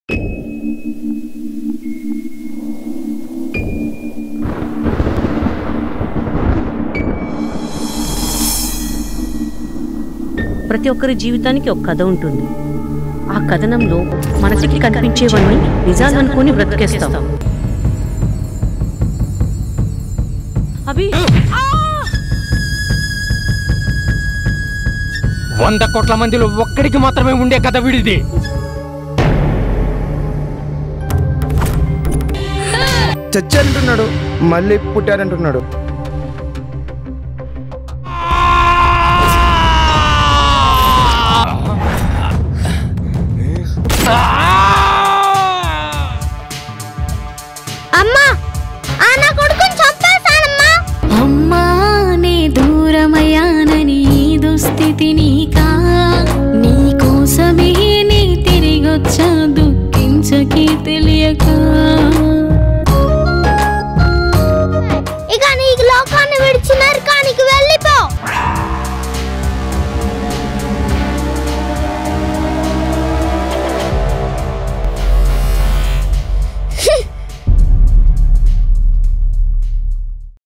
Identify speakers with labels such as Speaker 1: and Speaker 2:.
Speaker 1: ప్రతి ఒక్కరి జీవితానికి ఒక కథ ఉంటుంది ఆ కథనంలో మనకి కనిపించేవన్నీ నిజాలనుకొని బ్రతికేస్తాం అభి
Speaker 2: వంద కోట్ల మందిలో ఒక్కడికి మాత్రమే ఉండే కథ విడిది
Speaker 3: చచ్చంటున్నాడు మళ్ళీ పుట్టారంటున్నాడు
Speaker 4: అమ్మా ఆ నా కొడుకుని చంపేశానమ్మా
Speaker 5: అమ్మా నే దూరమయ్యానని ఈ దుస్థితి నీకా నీ కోసమే నీ తిరిగొచ్చా దుఃఖించకి తెలియక
Speaker 4: ఇక నీ లోకాన్ని విడిచి నరకాన్ని